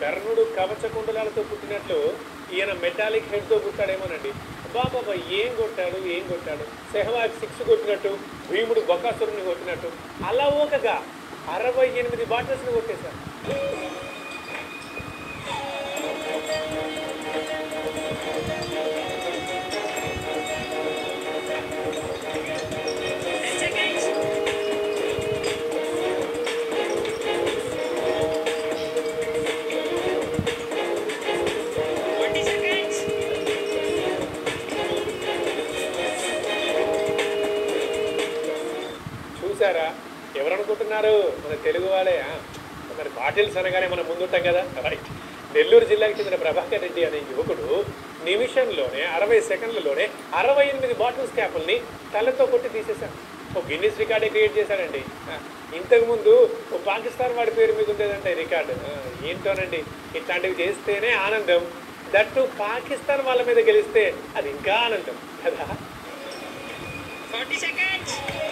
కర్ణుడు కవచ కుండలాలతో పుట్టినట్లు ఈయన మెటాలిక్ హెడ్తో పుట్టాడేమోనండి బాబా ఏం కొట్టాడు ఏం కొట్టాడు సెహవాగ్ సిక్స్ కొట్టినట్టు భీముడు బకాసురుని కొట్టినట్టు అలా ఒకగా అరవై ఎనిమిది బాటిల్స్ని కొట్టేశారు Ten seconds. Twenty seconds. చూసారా ఎవరు అనుకుంటున్నారు మన తెలుగు వాళ్ళే ఆ? మరి బాటిల్స్ అనగానే మనం ముందుంటాం కదా రైట్ నెల్లూరు జిల్లాకి చెందిన ప్రభాకర్ రెడ్డి అనే యువకుడు నిమిషంలోనే అరవై సెకండ్లలోనే అరవై ఎనిమిది బాటిల్స్ క్యాపుల్ని తలతో కొట్టి తీసేశాడు ఒక గిన్నిస్ రికార్డే క్రియేట్ చేశాడండి ఆ, ఇంతకుముందు ఓ పాకిస్తాన్ వాడి పేరు మీద ఉండేదంటే రికార్డు ఆ, ఏంటోనండి ఇట్లాంటివి చేస్తేనే ఆనందం దట్టు పాకిస్తాన్ వాళ్ళ మీద గెలిస్తే అది ఇంకా ఆనందం కదా Forty seconds.